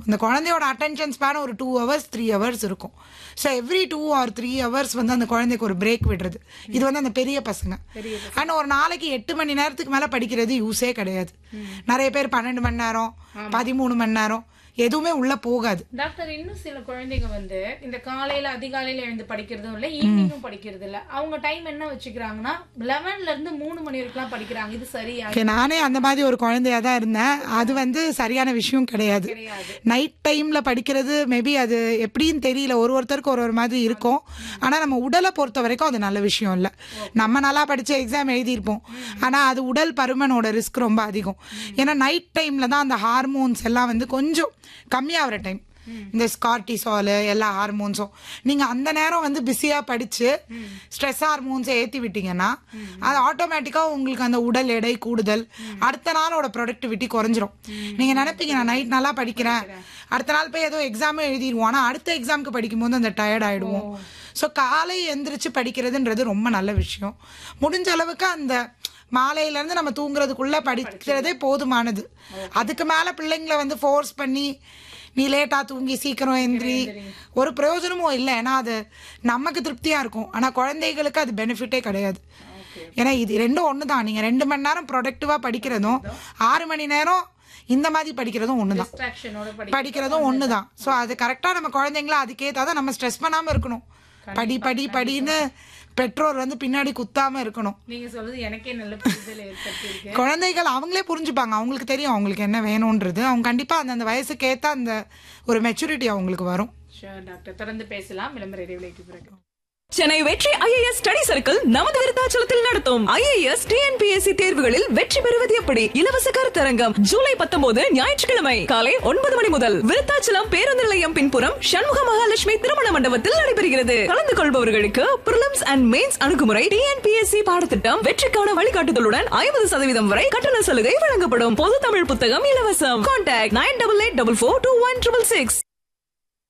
இந்த குழந்தையோட attention span ஒரு டூ ஹவர்ஸ் த்ரீ ஹவர்ஸ் இருக்கும் so every two or three hours வந்து அந்த குழந்தைக்கு ஒரு பிரேக் விடுறது இது வந்து அந்த பெரிய பசங்க அண்ட் ஒரு நாளைக்கு எட்டு மணி நேரத்துக்கு மேலே படிக்கிறது யூஸே கிடையாது நிறைய பேர் பன்னெண்டு மணி நேரம் பதிமூணு மணி நேரம் எதுவுமே உள்ள போகாது டாக்டர் இன்னும் சில குழந்தைங்க வந்து இந்த காலையில அதிகாலையில எழுந்து படிக்கிறதும் இல்ல ஈவினிங்கும் படிக்கிறது இல்ல அவங்க டைம் என்ன வச்சுக்கிறாங்கன்னா லெவன்ல இருந்து மூணு மணி வரைக்கும் படிக்கிறாங்க இது சரியா Okay, நானே அந்த மாதிரி ஒரு குழந்தையா தான் இருந்தேன் அது வந்து சரியான விஷயம் கிடையாது கிடையாது நைட் டைம்ல படிக்கிறது மேபி அது எப்படின்னு தெரியல ஒரு ஒருத்தருக்கு ஒரு ஒரு மாதிரி இருக்கும் ஆனா நம்ம உடலை பொறுத்த வரைக்கும் அது நல்ல விஷயம் இல்ல நம்ம நல்லா படிச்ச எக்ஸாம் எழுதியிருப்போம் ஆனா அது உடல் பருமனோட ரிஸ்க் ரொம்ப அதிகம் ஏன்னா நைட் டைம்ல தான் அந்த ஹார்மோன்ஸ் எல்லாம் வந்து கொஞ்சம் கம்மியாகிற டைம் இந்த ஸ்கார்டிசால் எல்லா ஹார்மோன்ஸும் நீங்க அந்த நேரம் வந்து பிஸியா படிச்சு ஸ்ட்ரெஸ் ஹார்மோன்ஸை ஏத்தி விட்டீங்கன்னா அது ஆட்டோமேட்டிக்கா உங்களுக்கு அந்த உடல் எடை கூடுதல் அடுத்த நாளோட ப்ரொடக்டிவிட்டி குறைஞ்சிரும் நீங்க நினைப்பீங்க நான் நைட் நல்லா படிக்கிறேன் அடுத்த நாள் போய் ஏதோ எக்ஸாமே எழுதிடுவோம் ஆனா அடுத்த எக்ஸாமுக்கு படிக்கும்போது அந்த டயர்ட் ஆயிடுவோம் ஸோ காலை எந்திரிச்சு படிக்கிறதுன்றது ரொம்ப நல்ல விஷயம் முடிஞ்ச அளவுக்கு அந்த மாலையில இருந்து நம்ம தூங்குறதுக்குள்ள படிக்கிறதே போதுமானது அதுக்கு மேல பிள்ளைங்களை வந்து ஃபோர்ஸ் பண்ணி நீ லேட்டா தூங்கி சீக்கிரம் எந்திரி ஒரு பிரயோஜனமும் இல்லை ஏன்னா அது நமக்கு திருப்தியா இருக்கும் ஆனா குழந்தைகளுக்கு அது பெனிஃபிட்டே கிடையாது ஏன்னா இது ரெண்டும் ஒன்று தான் நீங்கள் ரெண்டு மணி நேரம் ப்ரொடக்டிவாக படிக்கிறதும் ஆறு மணி நேரம் இந்த மாதிரி படிக்கிறதும் ஒன்று தான் டிஸ்ட்ராக்ஷனோட படி படிக்கிறதும் ஒன்று தான் ஸோ அது கரெக்டாக நம்ம குழந்தைங்கள அதுக்கேற்றாதான் நம்ம ஸ்ட்ரெஸ் பண்ணாமல் இருக்கணும் படி படி படின்னு பெற்றோர் வந்து பின்னாடி குத்தாம இருக்கணும் நீங்க சொல்றது எனக்கே நல்ல புரிதல் ஏற்பட்டு இருக்கு குழந்தைகள் அவங்களே புரிஞ்சுப்பாங்க அவங்களுக்கு தெரியும் அவங்களுக்கு என்ன வேணும்ன்றது அவங்க கண்டிப்பா அந்தந்த வயசுக்கு ஏத்த அந்த ஒரு மெச்சூரிட்டி அவங்களுக்கு வரும் ஷூர் டாக்டர் தொடர்ந்து பேசலாம் விளம்பர இடைவெளிக்கு பிறகு சென்னை வெற்றி ஐஏஎஸ் ஸ்டடி சர்க்கிள் நமது விருத்தாச்சலத்தில் நடத்தும் ஐஏஎஸ் டிஎன்பிஎஸ்சி தேர்வுகளில் வெற்றி பெறுவது எப்படி இலவச கருத்தரங்கம் ஜூலை பத்தொன்பது ஞாயிற்றுக்கிழமை காலை ஒன்பது மணி முதல் விருத்தாச்சலம் பேருந்து நிலையம் பின்புறம் சண்முக மகாலட்சுமி திருமண மண்டபத்தில் நடைபெறுகிறது கலந்து கொள்பவர்களுக்கு பிரிலிம்ஸ் அண்ட் மெயின்ஸ் அணுகுமுறை டிஎன்பிஎஸ்சி பாடத்திட்டம் வெற்றிக்கான வழிகாட்டுதலுடன் ஐம்பது சதவீதம் வரை கட்டண சலுகை வழங்கப்படும் பொது தமிழ் புத்தகம் இலவசம் contact nine double eight double four two one triple six